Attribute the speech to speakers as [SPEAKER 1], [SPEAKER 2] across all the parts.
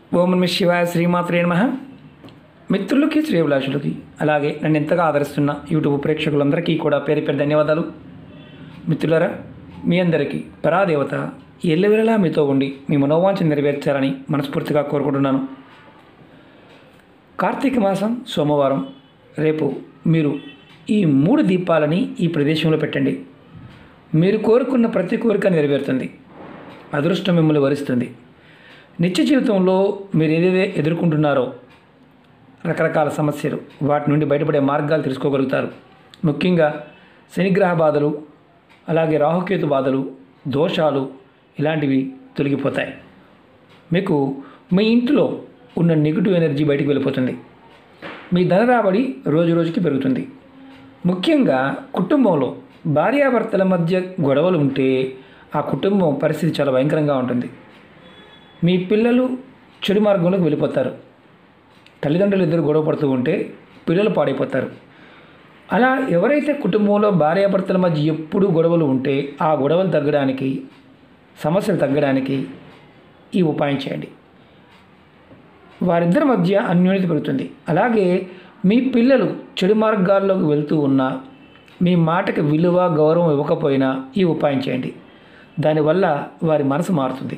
[SPEAKER 1] ఓం నమ శివాయ శ్రీమాత్రే నమ మిత్రులకి శ్రేభిలాషులకి అలాగే నన్ను ఎంతగా ఆదరిస్తున్న యూట్యూబ్ ప్రేక్షకులందరికీ కూడా పేరు పేరు ధన్యవాదాలు మిత్రులారా మీ అందరికీ పరాదేవత ఎల్లవెల్లలా మీతో ఉండి మీ మనోవాంఛ నెరవేర్చాలని మనస్ఫూర్తిగా కోరుకుంటున్నాను కార్తీక మాసం సోమవారం రేపు మీరు ఈ మూడు దీపాలని ఈ ప్రదేశంలో పెట్టండి మీరు కోరుకున్న ప్రతి కోరిక నెరవేరుతుంది అదృష్టం మిమ్మల్ని వరిస్తుంది నిత్య జీవితంలో మీరు ఏదైతే ఎదుర్కొంటున్నారో రకరకాల సమస్యలు వాటి నుండి బయటపడే మార్గాలు తెలుసుకోగలుగుతారు ముఖ్యంగా శనిగ్రహ బాధలు అలాగే రాహుకేతు బాధలు దోషాలు ఇలాంటివి తొలగిపోతాయి మీకు మీ ఇంట్లో ఉన్న నెగిటివ్ ఎనర్జీ బయటికి వెళ్ళిపోతుంది మీ ధన రాబడి రోజు రోజుకి పెరుగుతుంది ముఖ్యంగా కుటుంబంలో భార్యాభర్తల మధ్య గొడవలు ఉంటే ఆ కుటుంబం పరిస్థితి చాలా భయంకరంగా ఉంటుంది మీ పిల్లలు చెడు మార్గంలోకి వెళ్ళిపోతారు తల్లిదండ్రులు ఇద్దరు గొడవ పడుతూ ఉంటే పిల్లలు పాడైపోతారు అలా ఎవరైతే కుటుంబంలో భార్యాభర్తల మధ్య ఎప్పుడూ గొడవలు ఉంటే ఆ గొడవలు తగ్గడానికి సమస్యలు తగ్గడానికి ఈ ఉపాయం చేయండి వారిద్దరి మధ్య అన్యోన్యత పెరుగుతుంది అలాగే మీ పిల్లలు చెడు మార్గాల్లోకి వెళ్తూ ఉన్నా మీ మాటకి విలువ గౌరవం ఇవ్వకపోయినా ఈ ఉపాయం చేయండి దానివల్ల వారి మనసు మారుతుంది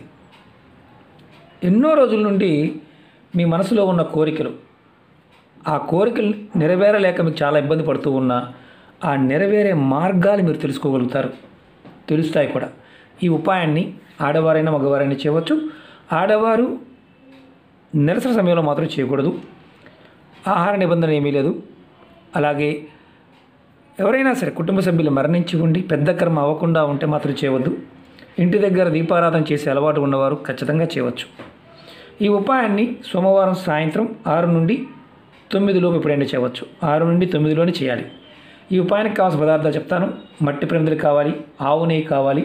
[SPEAKER 1] ఎన్నో రోజుల నుండి మీ మనసులో ఉన్న కోరికలు ఆ కోరికలు నెరవేరలేక మీకు చాలా ఇబ్బంది పడుతూ ఉన్నా ఆ నెరవేరే మార్గాలు మీరు తెలుసుకోగలుగుతారు తెలుస్తాయి కూడా ఈ ఉపాయాన్ని ఆడవారైనా మగవారైనా చేయవచ్చు ఆడవారు నిరసన సమయంలో మాత్రం చేయకూడదు ఆహార నిబంధన ఏమీ లేదు అలాగే ఎవరైనా సరే కుటుంబ సభ్యులు మరణించి ఉండి పెద్ద కర్మ అవ్వకుండా ఉంటే మాత్రం చేయవద్దు ఇంటి దగ్గర దీపారాధన చేసే అలవాటు ఉన్నవారు ఖచ్చితంగా చేయవచ్చు ఈ ఉపాయాన్ని సోమవారం సాయంత్రం ఆరు నుండి తొమ్మిదిలోపు ఎప్పుడైనా చేయవచ్చు ఆరు నుండి తొమ్మిదిలోనే చేయాలి ఈ ఉపాయానికి కావాల్సిన పదార్థాలు చెప్తాను మట్టి ప్రమిదలు కావాలి ఆవు నెయ్యి కావాలి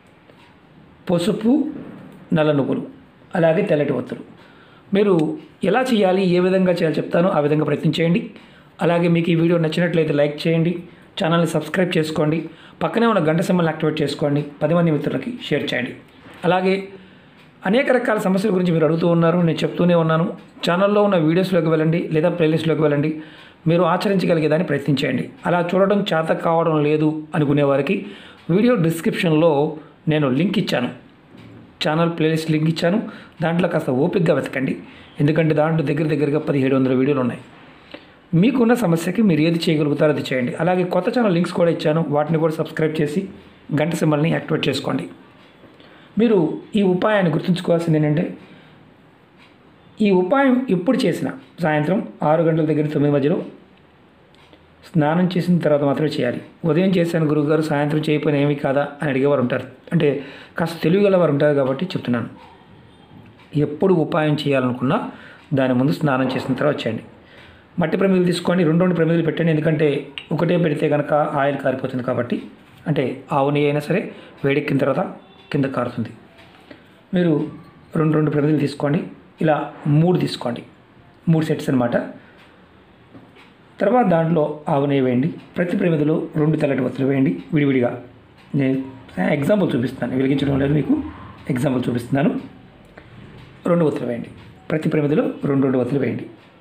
[SPEAKER 1] పసుపు నల్ల నువ్వులు అలాగే తెల్లటి ఒత్తులు మీరు ఎలా చేయాలి ఏ విధంగా చేయాలి చెప్తాను ఆ విధంగా ప్రయత్నించేయండి అలాగే మీకు ఈ వీడియో నచ్చినట్లయితే లైక్ చేయండి ఛానల్ని సబ్స్క్రైబ్ చేసుకోండి పక్కనే ఉన్న గంట సింబల్ని యాక్టివేట్ చేసుకోండి పది మంది మిత్రులకి షేర్ చేయండి అలాగే అనేక రకాల సమస్యల గురించి మీరు అడుగుతూ ఉన్నారు నేను చెప్తూనే ఉన్నాను ఛానల్లో ఉన్న వీడియోస్లోకి వెళ్ళండి లేదా ప్లేలిస్ట్లోకి వెళ్ళండి మీరు ఆచరించగలిగేదాన్ని ప్రయత్నించేయండి అలా చూడడం చేత కావడం లేదు అనుకునే వారికి వీడియో డిస్క్రిప్షన్లో నేను లింక్ ఇచ్చాను ఛానల్ ప్లేలిస్ట్ లింక్ ఇచ్చాను దాంట్లో కాస్త ఓపిక్గా వెతకండి ఎందుకంటే దాంట్లో దగ్గర దగ్గరగా పదిహేడు వందల వీడియోలు ఉన్నాయి మీకున్న సమస్యకి మీరు ఏది చేయగలుగుతారో అది చేయండి అలాగే కొత్త ఛానల్ లింక్స్ కూడా ఇచ్చాను వాటిని కూడా సబ్స్క్రైబ్ చేసి గంట సింబల్ని యాక్టివేట్ చేసుకోండి మీరు ఈ ఉపాయాన్ని గుర్తుంచుకోవాల్సింది ఏంటంటే ఈ ఉపాయం ఎప్పుడు చేసినా సాయంత్రం ఆరు గంటల దగ్గర తొమ్మిది మధ్యలో స్నానం చేసిన తర్వాత మాత్రమే చేయాలి ఉదయం చేశాను గురువుగారు సాయంత్రం చేయకపోయినా ఏమీ కాదా అని అడిగేవారు ఉంటారు అంటే కాస్త తెలివిగల వారు ఉంటారు కాబట్టి చెప్తున్నాను ఎప్పుడు ఉపాయం చేయాలనుకున్నా దాని ముందు స్నానం చేసిన తర్వాత చేయండి మట్టి ప్రమిదలు తీసుకోండి రెండు రెండు ప్రమిదలు పెట్టండి ఎందుకంటే ఒకటే పెడితే కనుక ఆయిల్ కారిపోతుంది కాబట్టి అంటే ఆవు నెయ్యి అయినా సరే వేడెక్కిన తర్వాత కింద కారుతుంది మీరు రెండు రెండు ప్రమిదలు తీసుకోండి ఇలా మూడు తీసుకోండి మూడు సెట్స్ అనమాట తర్వాత దాంట్లో ఆవు నెయ్యి వేయండి ప్రతి ప్రమిదలో రెండు తెల్లటి వత్తులు వేయండి విడివిడిగా నేను ఎగ్జాంపుల్ చూపిస్తున్నాను వెలిగించడం లేదు మీకు ఎగ్జాంపుల్ చూపిస్తున్నాను రెండు ఒత్తులు వేయండి ప్రతి ప్రమిదలో రెండు రెండు ఒత్తులు వేయండి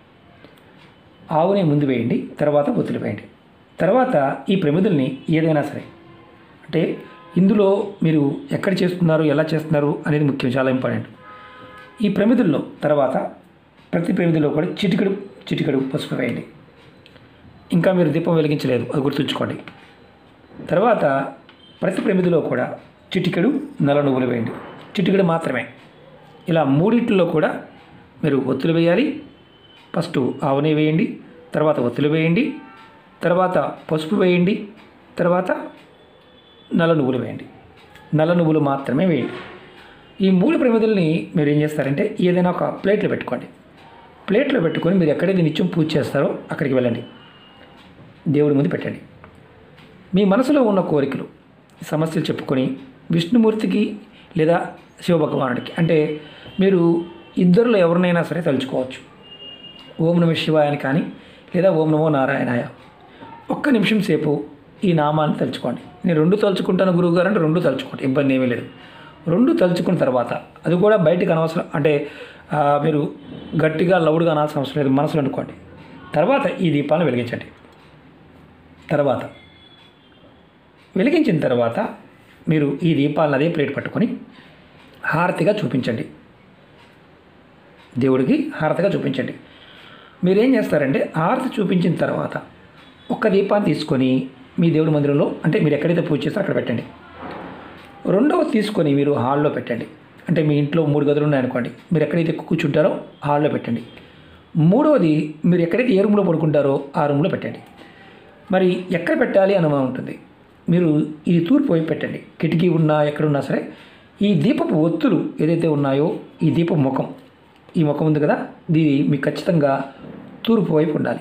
[SPEAKER 1] ఆవుని ముందు వేయండి తర్వాత ఒత్తులు వేయండి తర్వాత ఈ ప్రమిదల్ని ఏదైనా సరే అంటే ఇందులో మీరు ఎక్కడ చేస్తున్నారు ఎలా చేస్తున్నారు అనేది ముఖ్యం చాలా ఇంపార్టెంట్ ఈ ప్రమిదల్లో తర్వాత ప్రతి ప్రమిదలో కూడా చిటికెడు చిటికెడు పసుపు వేయండి ఇంకా మీరు దీపం వెలిగించలేదు అది గుర్తుంచుకోండి తర్వాత ప్రతి ప్రమిదిలో కూడా చిటికెడు నల్ల నువ్వులు వేయండి చిటికెడు మాత్రమే ఇలా మూడింటిలో కూడా మీరు ఒత్తులు వేయాలి ఫస్ట్ ఆవునే వేయండి తర్వాత ఒత్తులు వేయండి తర్వాత పసుపు వేయండి తర్వాత నల్ల నువ్వులు వేయండి నల్ల నువ్వులు మాత్రమే వేయండి ఈ మూడు ప్రమిదల్ని మీరు ఏం చేస్తారంటే ఏదైనా ఒక ప్లేట్లో పెట్టుకోండి ప్లేట్లో పెట్టుకొని మీరు ఎక్కడైతే నిత్యం పూజ చేస్తారో అక్కడికి వెళ్ళండి దేవుడి ముందు పెట్టండి మీ మనసులో ఉన్న కోరికలు సమస్యలు చెప్పుకొని విష్ణుమూర్తికి లేదా శివభగవానుడికి అంటే మీరు ఇద్దరిలో ఎవరినైనా సరే తలుచుకోవచ్చు ఓం నమ శివాయ అని కానీ లేదా ఓం నమో నారాయణాయ ఒక్క నిమిషం సేపు ఈ నామాన్ని తలుచుకోండి నేను రెండు తలుచుకుంటాను గురువుగారు అంటే రెండు తలుచుకోండి ఇబ్బంది ఏమీ లేదు రెండు తలుచుకున్న తర్వాత అది కూడా బయటకు అనవసరం అంటే ఆ, మీరు గట్టిగా లౌడ్గా అనాల్సిన అవసరం లేదు మనసులో అనుకోండి తర్వాత ఈ దీపాలను వెలిగించండి తర్వాత వెలిగించిన తర్వాత మీరు ఈ దీపాలను అదే ప్లేట్ పట్టుకొని హారతిగా చూపించండి దేవుడికి హారతిగా చూపించండి మీరేం చేస్తారంటే హారతి చూపించిన తర్వాత ఒక్క దీపాన్ని తీసుకొని మీ దేవుడి మందిరంలో అంటే మీరు ఎక్కడైతే పూజ చేస్తారో అక్కడ పెట్టండి రెండవది తీసుకొని మీరు హాల్లో పెట్టండి అంటే మీ ఇంట్లో మూడు గదులు ఉన్నాయనుకోండి మీరు ఎక్కడైతే కూర్చుంటారో హాల్లో పెట్టండి మూడవది మీరు ఎక్కడైతే ఏ రూమ్లో పడుకుంటారో ఆ రూమ్లో పెట్టండి మరి ఎక్కడ పెట్టాలి అనుమానం ఉంటుంది మీరు ఈ తూర్పు వైపు పెట్టండి కిటికీ ఉన్నా ఎక్కడున్నా సరే ఈ దీపపు ఒత్తులు ఏదైతే ఉన్నాయో ఈ దీపపు ముఖం ఈ ముఖం ఉంది కదా ఇది మీకు ఖచ్చితంగా తూర్పు వైపు ఉండాలి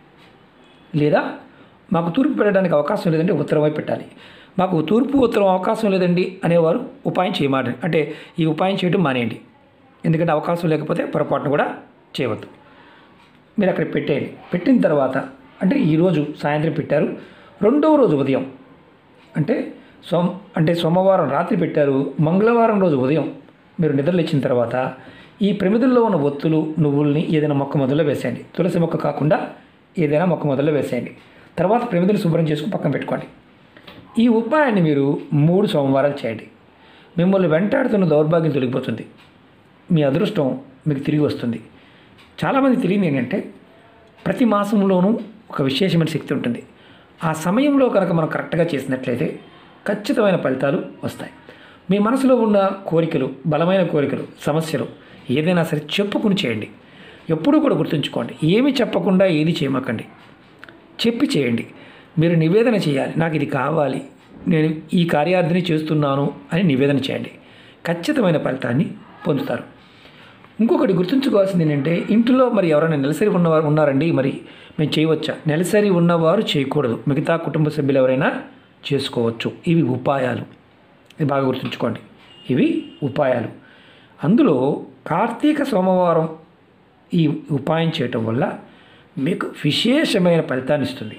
[SPEAKER 1] లేదా మాకు తూర్పు పెట్టడానికి అవకాశం లేదంటే ఉత్తరం వైపు పెట్టాలి మాకు తూర్పు ఉత్తరం అవకాశం లేదండి అనేవారు ఉపాయం చేయమాట అంటే ఈ ఉపాయం చేయడం మానేయండి ఎందుకంటే అవకాశం లేకపోతే పొరపాటును కూడా చేయవద్దు మీరు అక్కడ పెట్టేయండి పెట్టిన తర్వాత అంటే ఈరోజు సాయంత్రం పెట్టారు రెండవ రోజు ఉదయం అంటే సోమ అంటే సోమవారం రాత్రి పెట్టారు మంగళవారం రోజు ఉదయం మీరు నిద్రలేచిన తర్వాత ఈ ప్రమిదుల్లో ఉన్న ఒత్తులు నువ్వుల్ని ఏదైనా మొక్క మొదల్లో వేసేయండి తులసి మొక్క కాకుండా ఏదైనా మొక్క మొదల్లో వేసేయండి తర్వాత ప్రమిదలు శుభ్రం చేసుకుని పక్కన పెట్టుకోండి ఈ ఉపాయాన్ని మీరు మూడు సోమవారాలు చేయండి మిమ్మల్ని వెంటాడుతున్న దౌర్భాగ్యం తొలగిపోతుంది మీ అదృష్టం మీకు తిరిగి వస్తుంది చాలామంది తెలియదు ఏంటంటే ప్రతి మాసంలోనూ ఒక విశేషమైన శక్తి ఉంటుంది ఆ సమయంలో కనుక మనం కరెక్ట్గా చేసినట్లయితే ఖచ్చితమైన ఫలితాలు వస్తాయి మీ మనసులో ఉన్న కోరికలు బలమైన కోరికలు సమస్యలు ఏదైనా సరే చెప్పుకుని చేయండి ఎప్పుడూ కూడా గుర్తుంచుకోండి ఏమి చెప్పకుండా ఏది చేయమకండి చెప్పి చేయండి మీరు నివేదన చేయాలి నాకు ఇది కావాలి నేను ఈ కార్యార్థిని చేస్తున్నాను అని నివేదన చేయండి ఖచ్చితమైన ఫలితాన్ని పొందుతారు ఇంకొకటి గుర్తుంచుకోవాల్సింది ఏంటంటే ఇంట్లో మరి ఎవరైనా నెలసరి ఉన్నవారు ఉన్నారండి మరి మేము చేయవచ్చా నెలసరి ఉన్నవారు చేయకూడదు మిగతా కుటుంబ సభ్యులు ఎవరైనా చేసుకోవచ్చు ఇవి ఉపాయాలు ఇది బాగా గుర్తుంచుకోండి ఇవి ఉపాయాలు అందులో కార్తీక సోమవారం ఈ ఉపాయం చేయటం వల్ల మీకు విశేషమైన ఫలితాన్ని ఇస్తుంది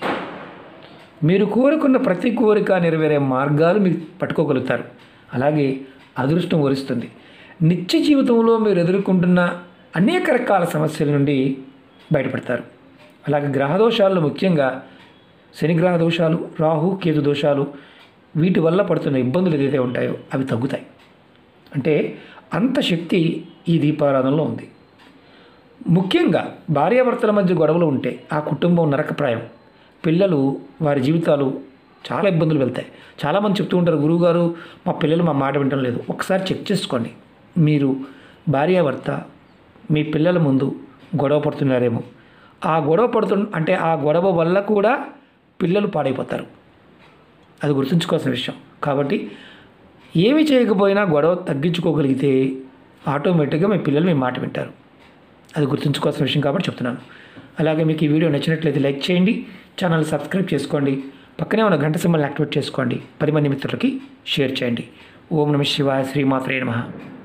[SPEAKER 1] మీరు కోరుకున్న ప్రతి కోరిక నెరవేరే మార్గాలు మీరు పట్టుకోగలుగుతారు అలాగే అదృష్టం వరిస్తుంది నిత్య జీవితంలో మీరు ఎదుర్కొంటున్న అనేక రకాల సమస్యల నుండి బయటపడతారు అలాగే గ్రహదోషాల్లో ముఖ్యంగా శనిగ్రహ దోషాలు రాహు కేతు దోషాలు వీటి వల్ల పడుతున్న ఇబ్బందులు ఏదైతే ఉంటాయో అవి తగ్గుతాయి అంటే అంత శక్తి ఈ దీపారాధనలో ఉంది ముఖ్యంగా భార్యాభర్తల మధ్య గొడవలు ఉంటే ఆ కుటుంబం నరకప్రాయం పిల్లలు వారి జీవితాలు చాలా ఇబ్బందులు వెళ్తాయి చాలామంది చెప్తూ ఉంటారు గురువుగారు మా పిల్లలు మా మాట వినడం లేదు ఒకసారి చెక్ చేసుకోండి మీరు భార్యాభర్త మీ పిల్లల ముందు గొడవ పడుతున్నారేమో ఆ గొడవ పడుతు అంటే ఆ గొడవ వల్ల కూడా పిల్లలు పాడైపోతారు అది గుర్తుంచుకోవాల్సిన విషయం కాబట్టి ఏమి చేయకపోయినా గొడవ తగ్గించుకోగలిగితే ఆటోమేటిక్గా మీ పిల్లలు మీ మాట వింటారు అది గుర్తుంచుకోవాల్సిన విషయం కాబట్టి చెప్తున్నాను అలాగే మీకు ఈ వీడియో నచ్చినట్లయితే లైక్ చేయండి ఛానల్ సబ్స్క్రైబ్ చేసుకోండి పక్కనే ఉన్న గంట సింబల్ యాక్టివేట్ చేసుకోండి పది మంది మిత్రులకి షేర్ చేయండి ఓం నమ శివాయ శ్రీమాత్రే నమః